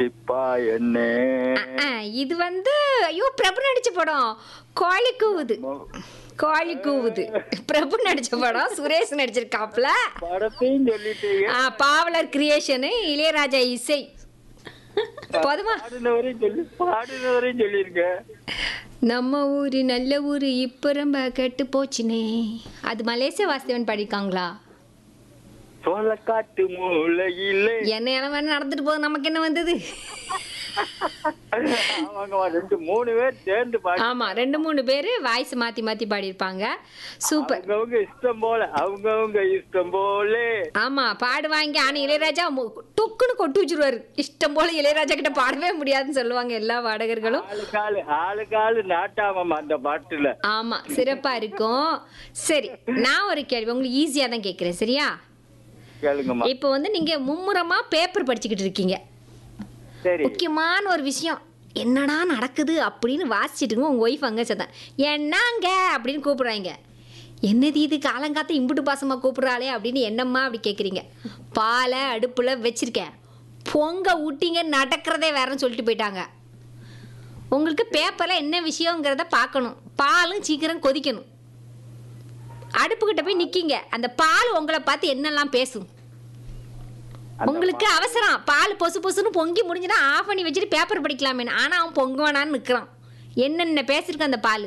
தித்திப்பா என்ன ஆ, இது வந்து ஐயோ பிரபு நடிச்ச படம் கோழி கூவுது கோழி கூவுது பிரபு நடிச்ச படம் சுரேஷ் நடிச்சிருக்காப்ல படத்தையும் சொல்லிட்டீங்க ஆ, பாவலர் கிரியேஷனு இளையராஜா இசை போதுமா பாடினவரையும் சொல்லி பாடினவரையும் சொல்லிருங்க நம்ம ஊரு நல்ல ஊரு இப்ப ரொம்ப கெட்டு போச்சுனே அது மலேசிய வாசுதேவன் பாடிருக்காங்களா சோளக்காட்டு மூலையிலே என்ன இளவ நடந்துட்டு போகுது நமக்கு என்ன வந்தது ஆமாங்கம்மா ரெண்டு மூணு பேர் சேர்ந்து பாடி ஆமா ரெண்டு மூணு பேர் வாய்ஸ் மாத்தி மாத்தி பாடியிருப்பாங்க சூப்பர் அவங்கவுங்க இஷ்டம் போல அவங்கவுங்க இஷ்டம் போல ஆமா பாடுவாங்க ஆனா இளையராஜா மு- டொக்குன்னு கொட்டு வச்சிருவாரு இஷ்டம் போல இளையராஜா கிட்ட பாடவே முடியாதுன்னு சொல்லுவாங்க எல்லா பாடகர்களும் ஆளுக்கு ஆளு ஆளுக்கு ஆளு நாட்டாமம்மா அந்த பாட்டுல ஆமா சிறப்பா இருக்கும் சரி நான் ஒரு கேள்வி உங்களுக்கு ஈஸியா தான் கேட்கிறேன் சரியா கேளுங்கம்மா இப்போ வந்து நீங்க மும்முரமா பேப்பர் படிச்சுக்கிட்டு இருக்கீங்க சரி முக்கியமான ஒரு விஷயம் என்னடா நடக்குது அப்படின்னு வாசிச்சுட்டு இருக்கும் உங்க ஒய்ஃப் அங்கே சத்தம் என்னங்க அப்படின்னு கூப்பிடுறாங்க என்னது இது காலங்காத்த இம்புட்டு பாசமா கூப்பிடுறாளே அப்படின்னு என்னம்மா அப்படி கேட்குறீங்க பாலை அடுப்புல வச்சிருக்கேன் பொங்க ஊட்டிங்க நடக்கிறதே வேறன்னு சொல்லிட்டு போயிட்டாங்க உங்களுக்கு பேப்பரில் என்ன விஷயங்கிறத பார்க்கணும் பாலும் சீக்கிரம் கொதிக்கணும் அடுப்புக்கிட்ட போய் நிற்கிங்க அந்த பால் உங்களை பார்த்து என்னெல்லாம் பேசும் உங்களுக்கு அவசரம் பால் பொசு பொசுன்னு பொங்கி முடிஞ்சுனா ஆஃப் பண்ணி வச்சுட்டு பேப்பர் படிக்கலாமே ஆனா அவன் பொங்க வேணான்னு நிற்கிறான் என்னென்ன பேசியிருக்கான் அந்த பால்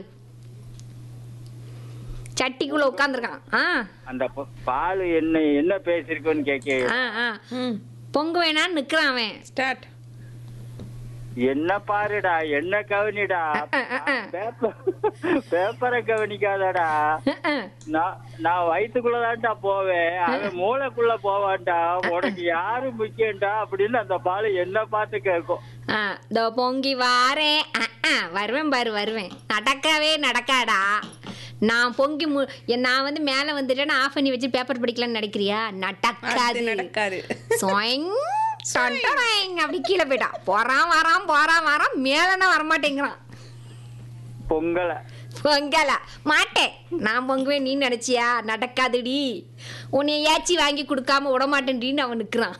சட்டிக்குள்ள உட்காந்துருக்கான் ஆ அந்த ப- பாலு என்ன என்ன பேசிருக்கோன்னு கேட்க ஆ ஆ ம் பொங்க வேணான்னு நிற்கிறான் அவன் ஸ்டார்ட் என்ன பாருடா என்ன கவனிடா அஹ், அஹ், அஹ். பேப்பர் பேப்பரை கவனிக்காதடா அஹ், அஹ். நான் நான் வயித்துக்குள்ளதான்டா போவேன் அவன் மூளைக்குள்ள போவான்டா உனக்கு யாரு முக்கியம்டா அப்படின்னு அந்த பாலு என்ன பார்த்து கேட்கும் ஆ இதோ பொங்கி வாரேன் அஹ், அஹ், வருவேன் பாரு வருவேன் நடக்கவே நடக்காடா நான் பொங்கி மு என் நான் வந்து மேலே வந்துட்டேன்னு ஆஃப் பண்ணி வச்சு பேப்பர் படிக்கலாம்னு நினைக்கிறியா அது நடக்காது நடக்காது சொய்ங், டொண்டொடைங் அப்படி கீழே போயிட்டான் போறான் வரான் போறான் வரான் மேலனா வரமாட்டேங்கிறான் பொங்கலை பொங்கல மாட்டேன் நான் பொங்குவேன் நீ நினைச்சியா நடக்காதுடி உன்னை ஏச்சி வாங்கி கொடுக்காம விட மாட்டேன்டின்னு அவன் நிக்கிறான்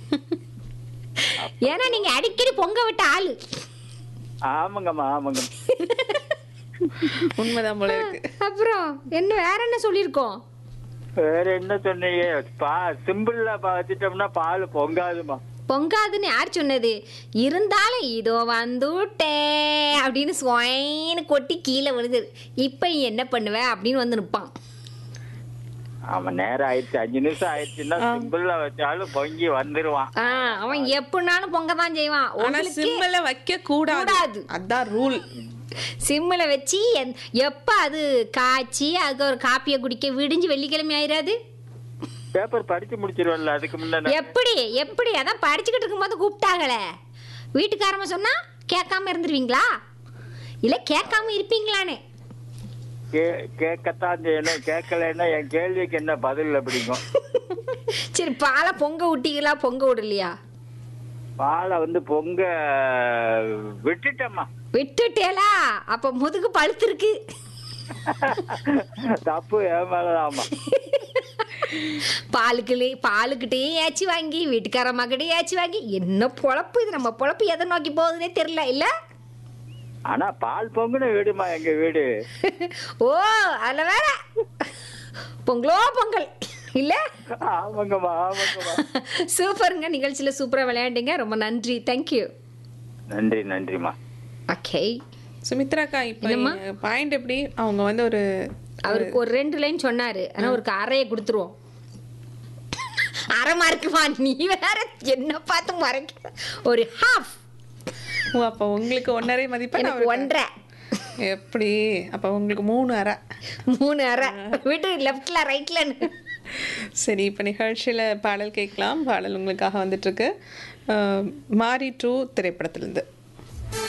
ஏன்னா நீங்க அடிக்கடி பொங்க விட்ட ஆளு ஆமாங்கம்மா ஆமாங்க உண்மைதான் போல இருக்கு அப்புறம் என்ன வேற என்ன சொல்லியிருக்கோம் வேற என்ன சொன்னீங்க பா சிம்பிள்ல வச்சுட்டோம்னா பால் பொங்காதுமா பொங்காதுன்னு யார் சொன்னது இருந்தாலும் இதோ வந்துட்டேன் அப்படின்னு சுவைன்னு கொட்டி கீழே விழுது இப்போ நீ என்ன பண்ணுவ அப்படின்னு வந்து நிற்பான் ஆமா நேரம் ஆயிடுச்சு அஞ்சு நிமிஷம் ஆயிடுச்சுன்னா சிம்பிள்ல வச்சாலும் பொங்கி வந்துருவான் ஆ அவன் எப்படினாலும் பொங்க தான் செய்வான் ஆனா உங்களுக்கு சிம்மல வைக்க கூடாது கூடாது. அதான் ரூல் சிம்மில் வச்சு எந்- எப்போ அது காய்ச்சி அதுக்கு ஒரு காப்பியை குடிக்க விடிஞ்சு வெள்ளிக்கிழமை ஆயிராது பேப்பர் படிச்சு முடிச்சிருவல்ல அதுக்கு முன்ன எப்படி எப்படி அதான் படிச்சுக்கிட்டு இருக்கும்போது கூப்பிட்டாங்களே வீட்டுக்காரம சொன்னா கேட்காம இருந்துருவீங்களா இல்லை கேட்காம இருப்பீங்களான்னு கே- கேட்கத்தான் செய்யணும் கேட்கலன்னா என் கேள்விக்கு என்ன பதில் அப்படிங்கும் சரி பாலை பொங்க விட்டீங்களா பொங்க விடலையா பாலை வந்து பொங்க விட்டுட்டேம்மா விட்டுட்டேலா அப்போ முதுகு பழுத்திருக்கு தப்பு என் மேலதாம்மா பாலுக்குள்ளே பாலுக்கிட்டேயும் ஏச்சி வாங்கி வீட்டுக்கார மகிட்டையும் ஏச்சி வாங்கி என்ன பொழப்பு இது நம்ம பொழப்பு எதை நோக்கி போகுதுன்னே தெரியல இல்லை ஆனா பால் பொங்குன வீடுமா எங்க வீடு ஓ அதில் வேற பொங்கலோ பொங்கல் இல்லை ஆமாங்கம்மா ஆமாங்கம்மா சூப்பருங்க நிகழ்ச்சியில் சூப்பராக விளையாண்டீங்க ரொம்ப நன்றி தேங்க்யூ நன்றி நன்றிம்மா ஓகே சுமித்ராக்கா இப்ப என்னம்மா? பாயிண்ட் எப்படி அவங்க வந்து ஒரு அவருக்கு ஒரு ரெண்டு லைன் சொன்னாரு ஆனா ஒரு அறையை கொடுத்துருவோம் அரை மார்க்குமா நீ வேற என்ன பார்த்து மறைக்க ஒரு ஹாஃப் ஓ, அப்ப உங்களுக்கு ஒன்னரை மதிப்பெண் எனக்கு அவருக்கு- ஒன்றரை எப்படி அப்ப உங்களுக்கு மூணு அரை மூணு அரை விடு லெஃப்ட்ல ரைட்லன்னு சரி இப்போ நிகழ்ச்சியில் பாடல் கேட்கலாம் பாடல் உங்களுக்காக வந்துட்டு இருக்கு அஹ், மாரி டூ திரைப்படத்திலிருந்து